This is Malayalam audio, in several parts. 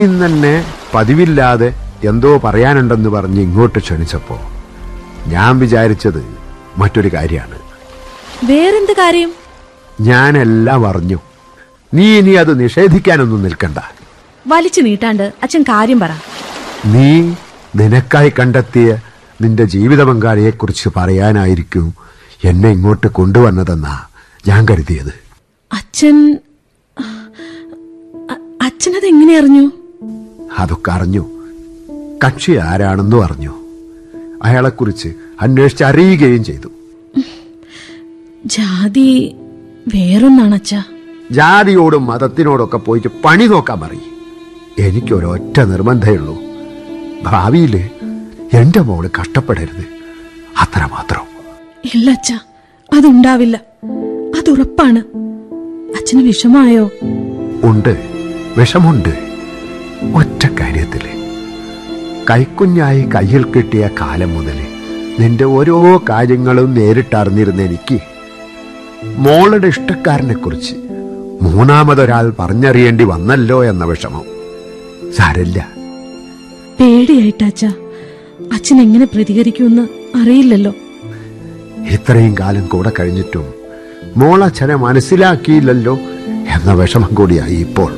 ഇന്ന് തന്നെ പതിവില്ലാതെ എന്തോ പറയാനുണ്ടെന്ന് പറഞ്ഞ് ഇങ്ങോട്ട് ക്ഷണിച്ചപ്പോ ഞാൻ വിചാരിച്ചത് മറ്റൊരു കാര്യമാണ് വേറെന്ത് കാര്യം ഞാനെല്ലാം അറിഞ്ഞു നീ ഇനി അത് നിഷേധിക്കാനൊന്നും നിൽക്കണ്ട വലിച്ചു നീട്ടാണ്ട് അച്ഛൻ കാര്യം പറ നീ നിനക്കായി കണ്ടെത്തിയ നിന്റെ ജീവിത പങ്കാളിയെക്കുറിച്ച് പറയാനായിരിക്കും എന്നെ ഇങ്ങോട്ട് കൊണ്ടുവന്നതെന്നാ ഞാൻ കരുതിയത് അച്ഛൻ അ- അച്ഛനത് എങ്ങനെ അറിഞ്ഞു അതൊക്കെ അറിഞ്ഞു കക്ഷി ആരാണെന്നും അറിഞ്ഞു അയാളെക്കുറിച്ച് അന്വേഷിച്ച് അറിയുകയും ചെയ്തു ജാതി വേറൊന്നാണ് അച്ഛ ജാതിയോടും മതത്തിനോടൊക്കെ പോയിട്ട് പണി നോക്കാൻ പറയും എനിക്കൊരൊറ്റ നിർബന്ധമുള്ളൂ ഭാവിയിൽ എന്റെ മോള് കഷ്ടപ്പെടരുത് അത്രമാത്രം ഇല്ല അച്ഛ അതുണ്ടാവില്ല അതുറപ്പാണ് അച്ഛന് വിഷമായോ ഉണ്ട് വിഷമുണ്ട് ഒറ്റ കാര്യത്തില് കൈക്കുഞ്ഞായി കയ്യിൽ കിട്ടിയ കാലം മുതൽ നിന്റെ ഓരോ കാര്യങ്ങളും നേരിട്ടറിഞ്ഞിരുന്ന എനിക്ക് മോളുടെ ഇഷ്ടക്കാരനെ കുറിച്ച് മൂന്നാമതൊരാൾ പറഞ്ഞറിയേണ്ടി വന്നല്ലോ എന്ന വിഷമം സാരല്ല പേടിയായിട്ട് അച്ഛ അച്ഛൻ എങ്ങനെ പ്രതികരിക്കുമെന്ന് അറിയില്ലല്ലോ ഇത്രയും കാലം കൂടെ കഴിഞ്ഞിട്ടും മോളച്ഛനെ മനസ്സിലാക്കിയില്ലല്ലോ എന്ന വിഷമം കൂടിയായി ഇപ്പോൾ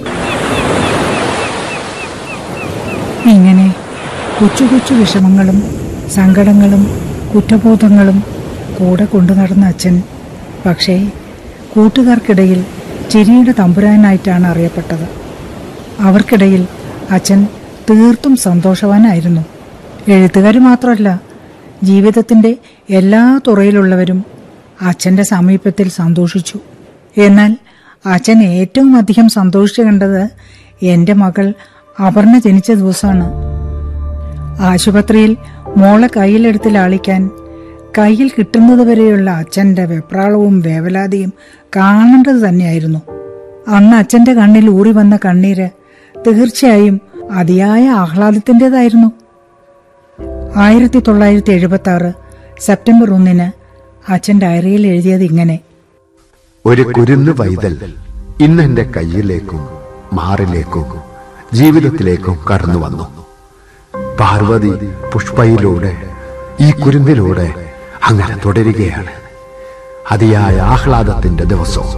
ഇങ്ങനെ കൊച്ചു കൊച്ചു വിഷമങ്ങളും സങ്കടങ്ങളും കുറ്റബോധങ്ങളും കൂടെ കൊണ്ടു നടന്ന അച്ഛൻ പക്ഷേ കൂട്ടുകാർക്കിടയിൽ ചിരിയുടെ തമ്പുരാനായിട്ടാണ് അറിയപ്പെട്ടത് അവർക്കിടയിൽ അച്ഛൻ തീർത്തും സന്തോഷവാനായിരുന്നു എഴുത്തുകാർ മാത്രമല്ല ജീവിതത്തിന്റെ എല്ലാ തുറയിലുള്ളവരും അച്ഛന്റെ സമീപത്തിൽ സന്തോഷിച്ചു എന്നാൽ അച്ഛൻ ഏറ്റവും അധികം സന്തോഷിച്ചു കണ്ടത് എന്റെ മകൾ അപർണ ജനിച്ച ദിവസമാണ് ആശുപത്രിയിൽ മോളെ കയ്യിലെടുത്ത് ലാളിക്കാൻ കയ്യിൽ കിട്ടുന്നതുവരെയുള്ള അച്ഛന്റെ വെപ്രാളവും വേവലാതിയും കാണേണ്ടത് തന്നെയായിരുന്നു അന്ന് അച്ഛന്റെ കണ്ണിൽ ഊറി വന്ന കണ്ണീര് തീർച്ചയായും അതിയായ ആഹ്ലാദത്തിൻ്റെതായിരുന്നു ആയിരത്തി തൊള്ളായിരത്തി എഴുപത്തി ആറ് സെപ്റ്റംബർ ഒന്നിന് അച്ഛൻ ഡയറിയിൽ എഴുതിയത് ഇങ്ങനെ ഒരു കുരുന്ന് പൈതൽ ഇന്ന് എന്റെ കയ്യിലേക്കും മാറിലേക്കും ജീവിതത്തിലേക്കും കടന്നു വന്നു പാർവതി പുഷ്പയിലൂടെ ഈ കുരുന്നിലൂടെ അങ്ങനെ തുടരുകയാണ് അതിയായ ആഹ്ലാദത്തിന്റെ ദിവസവും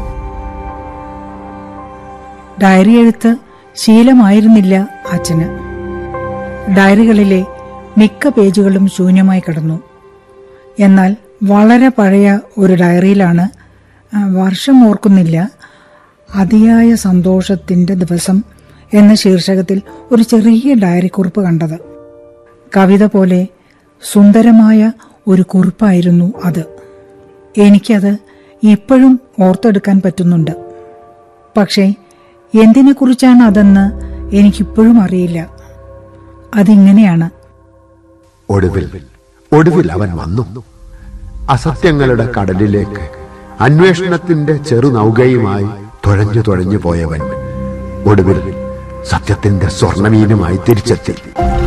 ഡയറി എഴുത്ത് ശീലമായിരുന്നില്ല അച്ഛന് ഡയറികളിലെ മിക്ക പേജുകളും ശൂന്യമായി കിടന്നു എന്നാൽ വളരെ പഴയ ഒരു ഡയറിയിലാണ് ആ, വർഷം ഓർക്കുന്നില്ല അതിയായ സന്തോഷത്തിന്റെ ദിവസം എന്ന ശീർഷകത്തിൽ ഒരു ചെറിയ ഡയറി കുറിപ്പ് കണ്ടത് കവിത പോലെ സുന്ദരമായ ഒരു കുറിപ്പായിരുന്നു അത് എനിക്കത് ഇപ്പോഴും ഓർത്തെടുക്കാൻ പറ്റുന്നുണ്ട് പക്ഷേ എന്തിനെക്കുറിച്ചാണ് അതെന്ന് എനിക്കിപ്പോഴും അറിയില്ല അതിങ്ങനെയാണ് ഒടുവിൽ ഒടുവിൽ അവൻ വന്നു അസത്യങ്ങളുടെ കടലിലേക്ക് അന്വേഷണത്തിന്റെ ചെറുനൗകയുമായി തുഴഞ്ഞു തുഴഞ്ഞു പോയവൻ ഒടുവിൽ സത്യത്തിന്റെ സ്വർണമീനുമായി തിരിച്ചെത്തി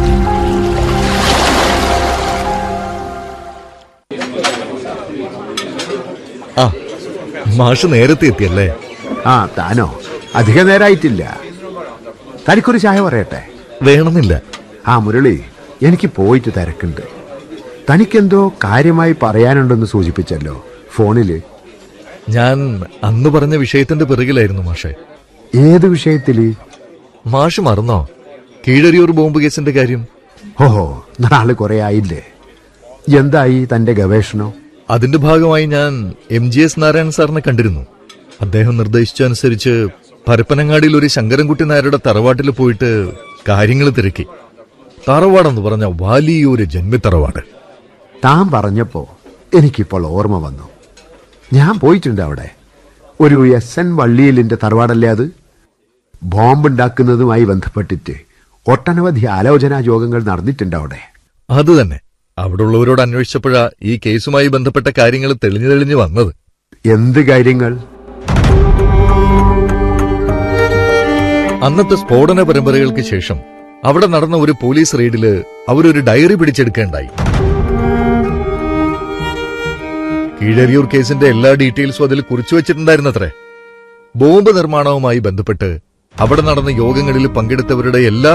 ആ മാഷ് നേരത്തെ എത്തിയല്ലേ ആ താനോ അധിക നേരായിട്ടില്ല തനിക്കൊരു ചായ പറയട്ടെ വേണമെന്നില്ല ആ മുരളി എനിക്ക് പോയിട്ട് തിരക്കുണ്ട് തനിക്കെന്തോ കാര്യമായി പറയാനുണ്ടെന്ന് സൂചിപ്പിച്ചല്ലോ ഫോണില് ഞാൻ അന്ന് പറഞ്ഞ വിഷയത്തിന്റെ പിറകിലായിരുന്നു മാഷെ ഏത് വിഷയത്തില് മാഷ് മറന്നോ കീഴരിയൂർ ബോംബ് കേസിന്റെ കാര്യം ഓഹോ നാള് കുറെ ആയില്ലേ എന്തായി തന്റെ ഗവേഷണം അതിന്റെ ഭാഗമായി ഞാൻ എം ജി എസ് നാരായണൻ സാറിനെ കണ്ടിരുന്നു അദ്ദേഹം നിർദ്ദേശിച്ചനുസരിച്ച് പരപ്പനങ്ങാടിയിൽ ഒരു ശങ്കരൻകുട്ടി നായരുടെ തറവാട്ടിൽ പോയിട്ട് കാര്യങ്ങൾ തിരക്കി തറവാടെന്ന് പറഞ്ഞ വലിയൊരു ജന്മിത്തറവാട് താൻ പറഞ്ഞപ്പോ എനിക്കിപ്പോൾ ഓർമ്മ വന്നു ഞാൻ പോയിട്ടുണ്ട് അവിടെ ഒരു എസ് എൻ വള്ളിയിലിന്റെ തറവാടല്ലേ അത് ബോംബുണ്ടാക്കുന്നതുമായി ബന്ധപ്പെട്ടിട്ട് ഒട്ടനവധി ആലോചനാ യോഗങ്ങൾ നടന്നിട്ടുണ്ട് അവിടെ അത് തന്നെ അവിടെ ഉള്ളവരോട് അന്വേഷിച്ചപ്പോഴാ ഈ കേസുമായി ബന്ധപ്പെട്ട കാര്യങ്ങൾ തെളിഞ്ഞു തെളിഞ്ഞു വന്നത് എന്ത് കാര്യങ്ങൾ അന്നത്തെ സ്ഫോടന പരമ്പരകൾക്ക് ശേഷം അവിടെ നടന്ന ഒരു പോലീസ് റെയ്ഡില് അവരൊരു ഡയറി പിടിച്ചെടുക്കേണ്ടായി കീഴരിയൂർ കേസിന്റെ എല്ലാ ഡീറ്റെയിൽസും അതിൽ കുറിച്ചു വച്ചിട്ടുണ്ടായിരുന്നത്രേ ബോംബ് നിർമ്മാണവുമായി ബന്ധപ്പെട്ട് അവിടെ നടന്ന യോഗങ്ങളിൽ പങ്കെടുത്തവരുടെ എല്ലാ